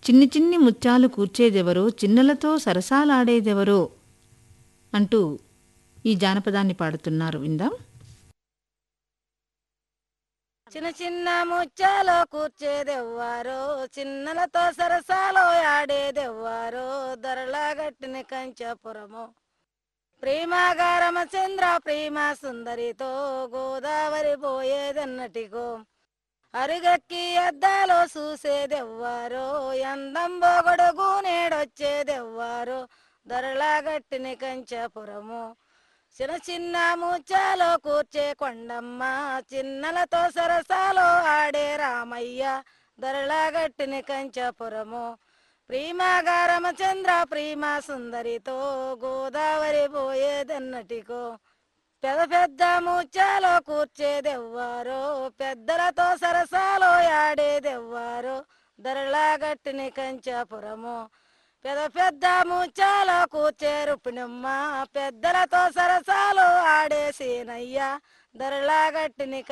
చిన్ని చిన్ని ముత్యాలు కూర్చేదెవరో చిన్నలతో సరసాలాడేదెవరో అంటూ ఈ జానపదాన్ని పాడుతున్నారు విందాం చిన్న చిన్న ముచ్చాలో కూర్చేదెవ్వారో చిన్నలతో సరసాలో ఆడేదెవ్వారో ధరలా గట్టిన కంచపురము ప్రేమాగారమచంద్ర ప్రేమ సుందరితో గోదావరి పోయేదన్నటికో అరుగెక్కి అద్దాలో చూసేదెవ్వారో అందం బొగడుగు నేడొచ్చేదెవ్వారో ధరలా గట్టిన కంచపురము చిన్న చిన్న ముచ్చాలో కూర్చే కొండమ్మ చిన్నలతో సరసాలో ఆడే రామయ్య ధరలా గట్టిన కంచపురము ప్రేమాగారమచంద్ర ప్రేమ సుందరితో గోదావరి పోయేదన్నటికో పెద్ద పెద్ద ముచ్చాలో కూర్చేదెవ్వారో పెద్దలతో సరసాలో ఆడేదెవ్వారో ధరలా గట్టిన కంచాపురము పెద్ద పెద్ద ముచ్చాలో కూర్చే రుపినమ్మ పెద్దలతో సరసాలు ఆడే సీనయ్య ధరలా గట్టిని